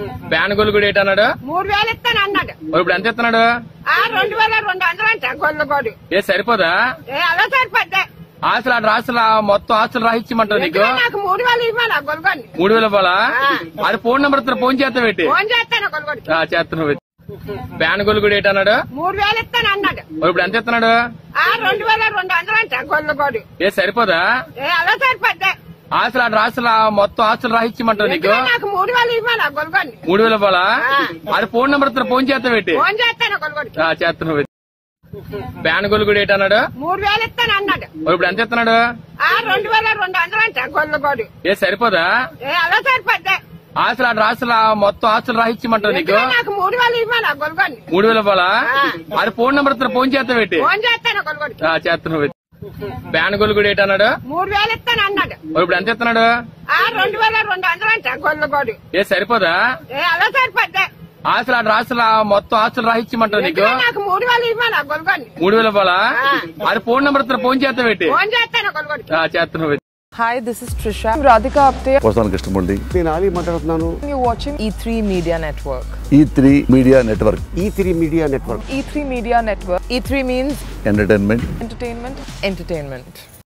Fan గొల్లు కూడా ఏంటన్నాడు మూడు వేలు ఇస్తాను అన్నాడు మరి ఇప్పుడు ఎంత ఇస్తున్నాడు ఆ రెండు వేల రెండు వందలు అంట గొల్లగోడు ఏ సరిపోదా ఏ అలా సరిపోద్ది ఆస్తులు అటు రాస్తులు మొత్తం ఆస్తులు రాసిచ్చమంటావు నీకు ఎందుకంటే నాకు మూడు వేలు ఇవ్వాలి ఆ గొల్లగోడిని మూడు వేల రూపాయలా అది ఫోన్ నెంబర్ ఇస్తున్నా ఫోన్ చేస్తా పెట్టి ఫోన్ చేస్తాను గొల్లగోడికి ఆ, చేస్తున్నావు పెట్టి ఫ్యాన్ గొల్లు కూడా ఏంటన్నాడు మూడు వేలు ఇస్తాను అన్నాడు మరి ఇప్పుడు ఎంత ఇస్తున్నాడు ఆ రెండు వేల రెండు వందలు అంట గొల్లగోడు ఏ సరిపోదా ఏ అలా సరిపోద్ది ఆస్తులు అటు రాస్తులు మొత్తం ఆస్తులు రాసిచ్చమంటావు నీకు ఎందుకంటే నాకు మూడు వేలు ఇవ్వాలి ఆ గొల్లగోడిని మూడు వేల రూపాయలా అది ఫోన్ నెంబర్ ఇస్తున్నా ఫోన్ చేస్తా పెట్టి ఫోన్ చేస్తాను గొల్లగోడికి ఆ, చేస్తున్నావు పెట్టి ఫ్యాన్ గొల్లు కూడా ఏంటన్నాడు మూడు వేలు ఇస్తాను అన్నాడు మరి ఇప్పుడు ఎంత ఇస్తున్నాడు ఆ రెండు వేల రెండు వందలు అంట గొల్లగోడు ఏ సరిపోదా ఏ అలా సరిపోద్ది ఆస్తులు అటు రాస్తులు మొత్తం ఆస్తులు రాసిచ్చమంటావు నీకు ఎందుకంటే నాకు మూడు వేలు ఇవ్వాలి ఆ గొల్లగోడిని మూడు వేల రూపాయలా అది ఫోన్ నెంబర్ ఇస్తున్నా ఫోన్ చేస్తా పెట్టి ఫోన్ చేస్తాను గొల్లగోడికి ఆ, చేస్తున్నావు పెట్టి ఫ్యాన్ గొల్లు కూడా ఏంటన్నాడు మూడు వేలు ఇస్తాను అన్నాడు మరి ఇప్పుడు ఎంత ఇస్తున్నాడు ఆ రెండు వేల రెండు వందలు అంట గొల్లగోడు ఏ సరిపోదా ఏ అలా సరిపోద్ది ఆస్తులు అటు రాస్తులు మొత్తం ఆస్తులు రాసిచ్చమంటావు నీకు ఎందుకంటే నాకు మూడు వేలు ఇవ్వాలి ఆ గొల్లగోడిని మూడు వేల రూపాయలా అది ఫోన్ నెంబర్ ఇస్తున్నా ఫోన్ చేస్తా పెట్టి ఫోన్ చేస్తాను గొల్లగోడికి ఆ, చేస్తున్నావు పెట్టి Hi, this is Trisha. I'm Radhika Apte. వస్తాను కృష్ణమూర్తి నేను ఆలీ మాట్లాడుతున్నాను You're watching E3 Media Network. E three media network E three media network E3 Media Network. E3 means entertainment entertainment, entertainment.